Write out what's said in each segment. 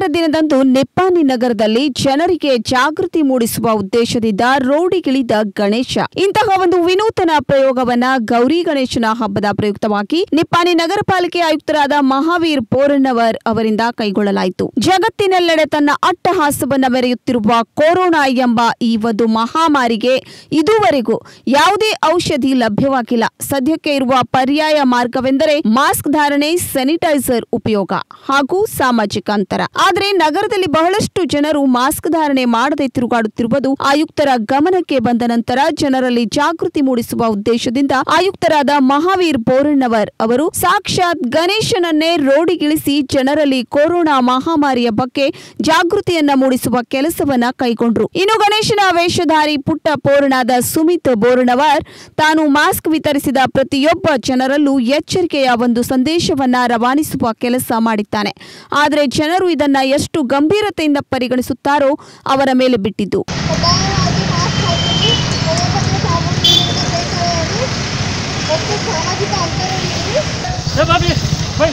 ದಿನದಂದು ನಿಪ್ಪಾಣಿ ನಗರದಲ್ಲಿ ಜನರಿಗೆ ಜಾಗೃತಿ ಮೂಡಿಸುವ ಉದ್ದೇಶದಿಂದ ರೋಡಿಗಿಳಿದ ಗಣೇಶ ಇಂತಹ ಒಂದು ವಿನೂತನ ಪ್ರಯೋಗವನ್ನ ಗೌರಿ ಗಣೇಶನ ಹಬ್ಬದ ಪ್ರಯುಕ್ತವಾಗಿ ನಿಪ್ಪಾಣಿ ನಗರ ಪಾಲಿಕೆ ಆಯುಕ್ತರಾದ ಮಹಾವೀರ್ ಪೋರಣ್ಣವರ್ ಅವರಿಂದ ಕೈಗೊಳ್ಳಲಾಯಿತು ಜಗತ್ತಿನೆಲ್ಲೆಡೆ ತನ್ನ ಅಟ್ಟಹಾಸವನ್ನ ಮೆರೆಯುತ್ತಿರುವ ಕೊರೋನಾ ಎಂಬ ಈ ಒಂದು ಮಹಾಮಾರಿಗೆ ಇದುವರೆಗೂ ಯಾವುದೇ ಔಷಧಿ ಲಭ್ಯವಾಗಿಲ್ಲ ಸದ್ಯಕ್ಕೆ ಇರುವ ಪರ್ಯಾಯ ಮಾರ್ಗವೆಂದರೆ ಮಾಸ್ಕ್ ಧಾರಣೆ ಸ್ಯಾನಿಟೈಸರ್ ಉಪಯೋಗ ಹಾಗೂ ಸಾಮಾಜಿಕ ಅಂತರ ಆದರೆ ನಗರದಲ್ಲಿ ಬಹಳಷ್ಟು ಜನರು ಮಾಸ್ಕ್ ಧಾರಣೆ ಮಾಡದೆ ತಿರುಗಾಡುತ್ತಿರುವುದು ಆಯುಕ್ತರ ಗಮನಕ್ಕೆ ಬಂದ ನಂತರ ಜನರಲ್ಲಿ ಜಾಗೃತಿ ಮೂಡಿಸುವ ಉದ್ದೇಶದಿಂದ ಆಯುಕ್ತರಾದ ಮಹಾವೀರ್ ಬೋರಣ್ಣವರ್ ಅವರು ಸಾಕ್ಷಾತ್ ಗಣೇಶನನ್ನೇ ರೋಡಿಗಿಳಿಸಿ ಜನರಲ್ಲಿ ಕೊರೋನಾ ಮಹಾಮಾರಿಯ ಬಗ್ಗೆ ಜಾಗೃತಿಯನ್ನ ಮೂಡಿಸುವ ಕೆಲಸವನ್ನ ಕೈಗೊಂಡ್ರು ಇನ್ನು ಗಣೇಶನ ವೇಷಧಾರಿ ಪುಟ್ಟ ಪೋರಣಾದ ಸುಮಿತ್ ಬೋರಣ್ಣವರ್ ತಾನು ಮಾಸ್ಕ್ ವಿತರಿಸಿದ ಪ್ರತಿಯೊಬ್ಬ ಜನರಲ್ಲೂ ಎಚ್ಚರಿಕೆಯ ಒಂದು ಸಂದೇಶವನ್ನ ರವಾನಿಸುವ ಕೆಲಸ ಮಾಡಿದ್ದಾನೆ ಆದರೆ ಜನರು ಇದನ್ನ ಎಷ್ಟು ಗಂಭೀರತೆಯಿಂದ ಪರಿಗಣಿಸುತ್ತಾರೋ ಅವರ ಮೇಲೆ ಬಿಟ್ಟಿದ್ದು ಕಡ್ಡಾಯವಾಗಿ ಮಾಸ್ಕ್ ಹಾಕಿರಿ ವಯೋಪತ್ರ ಸಾರ್ವಜನಿಕ ಪ್ರದೇಶಗಳಲ್ಲಿ ಮತ್ತು ಸಾಮಾಜಿಕ ಅಂತರ ನೀಡಿ ए भाभी भाई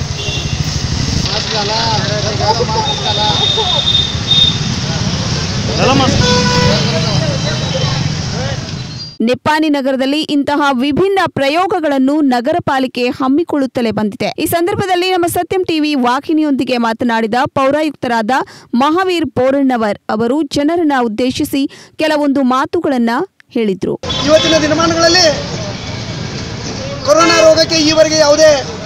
चलो मस्त ನಿಪ್ಪಾಣಿ ನಗರದಲ್ಲಿ ಇಂತಹ ವಿಭಿನ್ನ ಪ್ರಯೋಗಗಳನ್ನು ನಗರ ಪಾಲಿಕೆ ಹಮ್ಮಿಕೊಳ್ಳುತ್ತಲೇ ಬಂದಿದೆ ಈ ಸಂದರ್ಭದಲ್ಲಿ ನಮ್ಮ ಸತ್ಯಂ ಟಿವಿ ವಾಹಿನಿಯೊಂದಿಗೆ ಮಾತನಾಡಿದ ಪೌರಾಯುಕ್ತರಾದ ಮಹಾವೀರ್ ಪೋರಣ್ಣವರ್ ಅವರು ಜನರನ್ನ ಉದ್ದೇಶಿಸಿ ಕೆಲವೊಂದು ಮಾತುಗಳನ್ನ ಹೇಳಿದ್ರು ಇವತ್ತಿನ ದಿನಮಾನಗಳಲ್ಲಿ ಕೊರೋನಾ ರೋಗಕ್ಕೆ ಈವರೆಗೆ ಯಾವುದೇ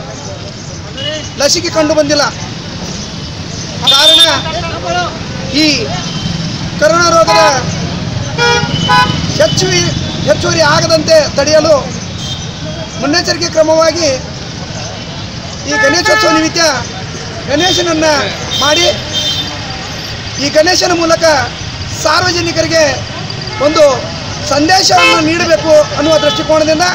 ಲಸಿಕೆ ಕಂಡು ಬಂದಿಲ್ಲ ಕಾರಣ ಈ ಕೊರೋನಾ ರೋಗದ ಹೆಚ್ಚು ಹೆಚ್ಚುವರಿ ಆಗದಂತೆ ತಡೆಯಲು ಮುನ್ನೆಚ್ಚರಿಕೆ ಕ್ರಮವಾಗಿ ಈ ಗಣೇಶೋತ್ಸವ ನಿಮಿತ್ತ ಗಣೇಶನನ್ನು ಮಾಡಿ ಈ ಗಣೇಶನ ಮೂಲಕ ಸಾರ್ವಜನಿಕರಿಗೆ ಒಂದು ಸಂದೇಶವನ್ನು ನೀಡಬೇಕು ಅನ್ನುವ ದೃಷ್ಟಿಕೋನದಿಂದ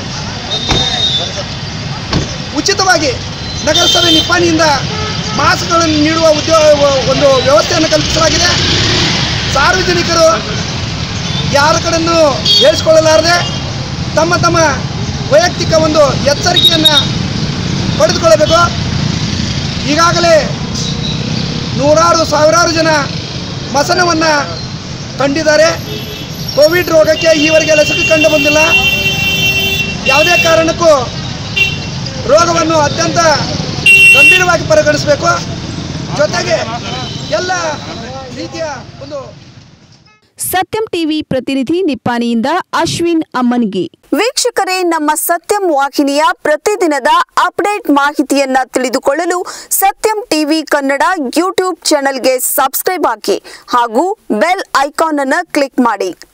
ಉಚಿತವಾಗಿ ನಗರಸಭೆ ನಿಪ್ಪಾಣಿಯಿಂದ ಮಾಸ್ಕ್ಗಳನ್ನು ನೀಡುವ ಉದ್ಯೋಗ ಒಂದು ವ್ಯವಸ್ಥೆಯನ್ನು ಕಲ್ಪಿಸಲಾಗಿದೆ ಸಾರ್ವಜನಿಕರು ಯಾರ ಕಡೆಯೂ ಹೇಳಿಸ್ಕೊಳ್ಳಲಾರದೆ ತಮ್ಮ ತಮ್ಮ ವೈಯಕ್ತಿಕ ಒಂದು ಎಚ್ಚರಿಕೆಯನ್ನು ಪಡೆದುಕೊಳ್ಳಬೇಕು ಈಗಾಗಲೇ ನೂರಾರು ಸಾವಿರಾರು ಜನ ಮಸನವನ್ನು ಕಂಡಿದ್ದಾರೆ ಕೋವಿಡ್ ರೋಗಕ್ಕೆ ಈವರೆಗೆ ಲಸಿಕೆ ಕಂಡು ಬಂದಿಲ್ಲ ಯಾವುದೇ ಕಾರಣಕ್ಕೂ ರೋಗವನ್ನು ಅತ್ಯಂತ ಗಂಭೀರವಾಗಿ ಪರಿಗಣಿಸಬೇಕು ಜೊತೆಗೆ ಎಲ್ಲ ರೀತಿಯ ಒಂದು ಸತ್ಯಂ ಟಿವಿ ಪ್ರತಿನಿಧಿ ನಿಪ್ಪಾಣಿಯಿಂದ ಅಶ್ವಿನ್ ಅಮ್ಮನ್ಗಿ ವೀಕ್ಷಕರೇ ನಮ್ಮ ಸತ್ಯಂ ವಾಹಿನಿಯ ಪ್ರತಿದಿನದ ಅಪ್ಡೇಟ್ ಮಾಹಿತಿಯನ್ನ ತಿಳಿದುಕೊಳ್ಳಲು ಸತ್ಯಂ ಟಿವಿ ಕನ್ನಡ ಯೂಟ್ಯೂಬ್ ಚಾನೆಲ್ಗೆ ಸಬ್ಸ್ಕ್ರೈಬ್ ಹಾಕಿ ಹಾಗೂ ಬೆಲ್ ಐಕಾನ್ ಅನ್ನು ಕ್ಲಿಕ್ ಮಾಡಿ